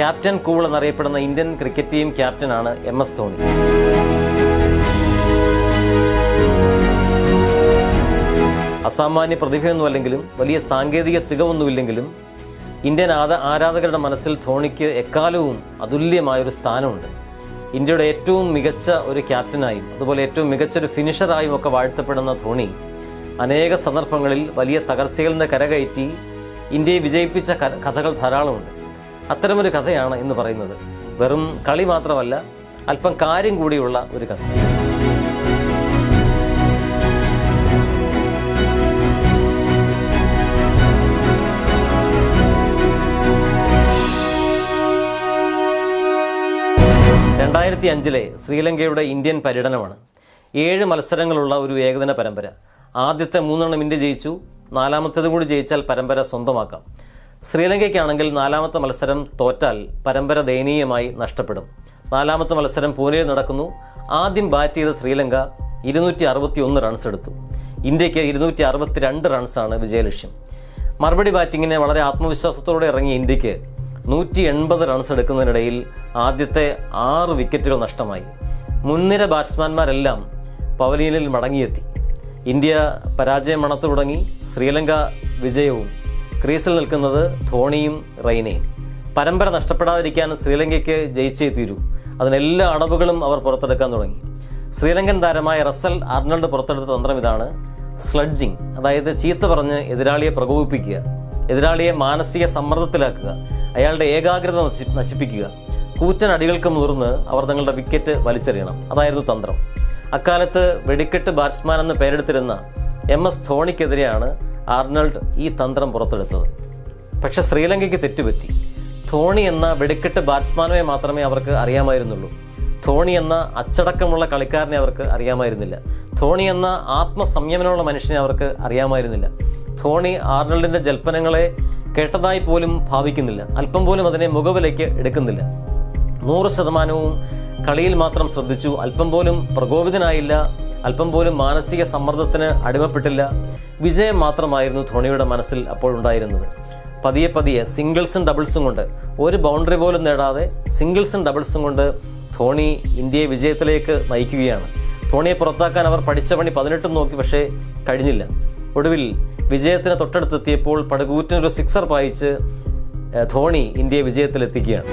captain cool എന്നറിയപ്പെടുന്ന Indian cricket team ക്യാപ്റ്റനാണ് M S Dhoni അസാമാന്യ പ്രതിഭയൊന്നുമല്ലെങ്കിലും വലിയ സാങ്കേതിക തികവൊന്നുമില്ലെങ്കിലും ഇന്ത്യൻ ആദ ആരാധകരുടെ മനസ്സിൽ ധോണിക്ക് എക്കാലവും അതുല്യമായൊരു സ്ഥാനമുണ്ട് ഇന്ത്യയുടെ ഏറ്റവും മികച്ച ഒരു ക്യാപ്റ്റനായും അതുപോലെ ഏറ്റവും മികച്ച ഒരു ഫിനിഷറായും ഒക്കെ വാഴ്ത്തപ്പെടുന്ന ധോണി അനേക സന്ദർഭങ്ങളിൽ വലിയ തകർച്ചകളിൽ നിന്ന് കരകയറ്റി ഇന്ത്യയെ വിജയിപ്പിച്ച ക- കഥകൾ ധാരാളമുണ്ട് അത്തരമൊരു കഥയാണ് ഇന്ന് പറയുന്നത് വെറും കളി മാത്രമല്ല അല്പം കാര്യം കൂടിയുള്ള ഒരു കഥ രണ്ടായിരത്തി അഞ്ചിലെ ശ്രീലങ്കയുടെ ഇന്ത്യൻ പര്യടനമാണ് ഏഴ് മത്സരങ്ങളുള്ള ഒരു ഏകദിന പരമ്പര ആദ്യത്തെ മൂന്നെണ്ണം ഇന്ത്യ ജയിച്ചു നാലാമത്തേതും കൂടി ജയിച്ചാൽ പരമ്പര സ്വന്തമാക്കാം ശ്രീലങ്കയ്ക്കാണെങ്കിൽ നാലാമത്തെ മത്സരം തോറ്റാൽ പരമ്പര ദയനീയമായി നഷ്ടപ്പെടും നാലാമത്തെ മത്സരം പൂനെയിൽ നടക്കുന്നു ആദ്യം ബാറ്റ് ചെയ്ത ശ്രീലങ്ക ഇരുന്നൂറ്റി അറുപത്തി ഒന്ന് റൺസ് എടുത്തു ഇന്ത്യക്ക് ഇരുന്നൂറ്റി അറുപത്തിരണ്ട് റൺസാണ് വിജയലക്ഷ്യം മറുപടി ബാറ്റിങ്ങിന് വളരെ ആത്മവിശ്വാസത്തോടെ ഇറങ്ങിയ ഇന്ത്യക്ക് നൂറ്റി എൺപത് റൺസ് എടുക്കുന്നതിനിടയിൽ ആദ്യത്തെ ആറ് വിക്കറ്റുകൾ നഷ്ടമായി മുൻനിര ബാറ്റ്സ്മാൻമാരെല്ലാം പവലിയനിൽ മടങ്ങിയെത്തി ഇന്ത്യ പരാജയം മണത്തു തുടങ്ങി ശ്രീലങ്ക വിജയവും ക്രീസിൽ നിൽക്കുന്നത് ധോണിയും റെയ്നയും പരമ്പര നഷ്ടപ്പെടാതിരിക്കാൻ ശ്രീലങ്കയ്ക്ക് ജയിച്ചേ തീരൂ അതിനെല്ലാ അടവുകളും അവർ പുറത്തെടുക്കാൻ തുടങ്ങി ശ്രീലങ്കൻ താരമായ റസൽ അർണൾഡ് പുറത്തെടുത്ത തന്ത്രം ഇതാണ് സ്ലഡ്ജിങ് അതായത് ചീത്ത പറഞ്ഞ് എതിരാളിയെ പ്രകോപിപ്പിക്കുക എതിരാളിയെ മാനസിക സമ്മർദ്ദത്തിലാക്കുക അയാളുടെ ഏകാഗ്രത നശി നശിപ്പിക്കുക കൂറ്റൻ അടികൾക്ക് മുതിർന്ന് അവർ തങ്ങളുടെ വിക്കറ്റ് വലിച്ചെറിയണം അതായിരുന്നു തന്ത്രം അക്കാലത്ത് വെടിക്കെട്ട് ബാറ്റ്സ്മാൻ എന്ന് പേരെടുത്തിരുന്ന എം എസ് ധോണിക്കെതിരെയാണ് ആർണൾഡ് ഈ തന്ത്രം പുറത്തെടുത്തത് പക്ഷെ ശ്രീലങ്കയ്ക്ക് തെറ്റുപറ്റി ധോണി എന്ന വെടിക്കെട്ട് ബാറ്റ്സ്മാനെ മാത്രമേ അവർക്ക് അറിയാമായിരുന്നുള്ളൂ ധോണി എന്ന അച്ചടക്കമുള്ള കളിക്കാരനെ അവർക്ക് അറിയാമായിരുന്നില്ല ധോണി എന്ന ആത്മസംയമനമുള്ള മനുഷ്യനെ അവർക്ക് അറിയാമായിരുന്നില്ല ധോണി ആർണൾഡിന്റെ ജൽപ്പനങ്ങളെ കേട്ടതായി പോലും ഭാവിക്കുന്നില്ല അല്പം പോലും അതിനെ മുഖവിലേക്ക് എടുക്കുന്നില്ല നൂറ് ശതമാനവും കളിയിൽ മാത്രം ശ്രദ്ധിച്ചു അല്പം പോലും പ്രകോപിതനായില്ല അല്പം പോലും മാനസിക സമ്മർദ്ദത്തിന് അടിമപ്പെട്ടില്ല വിജയം മാത്രമായിരുന്നു ധോണിയുടെ മനസ്സിൽ അപ്പോഴുണ്ടായിരുന്നത് പതിയെ പതിയെ സിംഗിൾസും ഡബിൾസും കൊണ്ട് ഒരു ബൗണ്ടറി പോലും നേടാതെ സിംഗിൾസും ഡബിൾസും കൊണ്ട് ധോണി ഇന്ത്യയെ വിജയത്തിലേക്ക് നയിക്കുകയാണ് ധോണിയെ പുറത്താക്കാൻ അവർ പഠിച്ച പണി പതിനെട്ടും നോക്കി പക്ഷേ കഴിഞ്ഞില്ല ഒടുവിൽ വിജയത്തിന് തൊട്ടടുത്തെത്തിയപ്പോൾ പടുകൂറ്റിനൊരു സിക്സർ പായിച്ച് ഏഹ്, ധോണി ഇന്ത്യയെ വിജയത്തിലെത്തിക്കുകയാണ്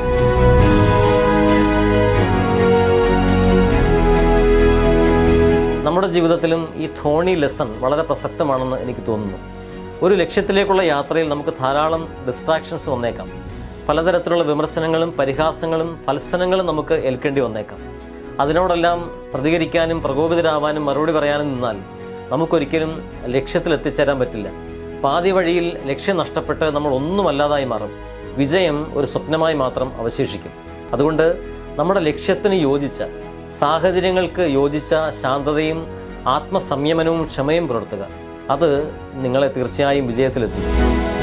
നമ്മുടെ ജീവിതത്തിലും ഈ ധോണി ലെസൺ വളരെ പ്രസക്തമാണെന്ന് എനിക്ക് തോന്നുന്നു ഒരു ലക്ഷ്യത്തിലേക്കുള്ള യാത്രയിൽ നമുക്ക് ധാരാളം ഡിസ്ട്രാക്ഷൻസ് വന്നേക്കാം പലതരത്തിലുള്ള വിമർശനങ്ങളും പരിഹാസങ്ങളും ഫത്സനങ്ങളും നമുക്ക് ഏൽക്കേണ്ടി വന്നേക്കാം അതിനോടെല്ലാം പ്രതികരിക്കാനും പ്രകോപിതരാവാനും മറുപടി പറയാനും നിന്നാൽ നമുക്കൊരിക്കലും ലക്ഷ്യത്തിൽ എത്തിച്ചേരാൻ പറ്റില്ല പാതി വഴിയിൽ ലക്ഷ്യം നഷ്ടപ്പെട്ട് നമ്മൾ ഒന്നുമല്ലാതായി മാറും വിജയം ഒരു സ്വപ്നമായി മാത്രം അവശേഷിക്കും അതുകൊണ്ട് നമ്മുടെ ലക്ഷ്യത്തിന് യോജിച്ച സാഹചര്യങ്ങൾക്ക് യോജിച്ച ശാന്തതയും ആത്മസംയമനവും ക്ഷമയും പുലർത്തുക അത് നിങ്ങളെ തീർച്ചയായും വിജയത്തിലെത്തിക്കും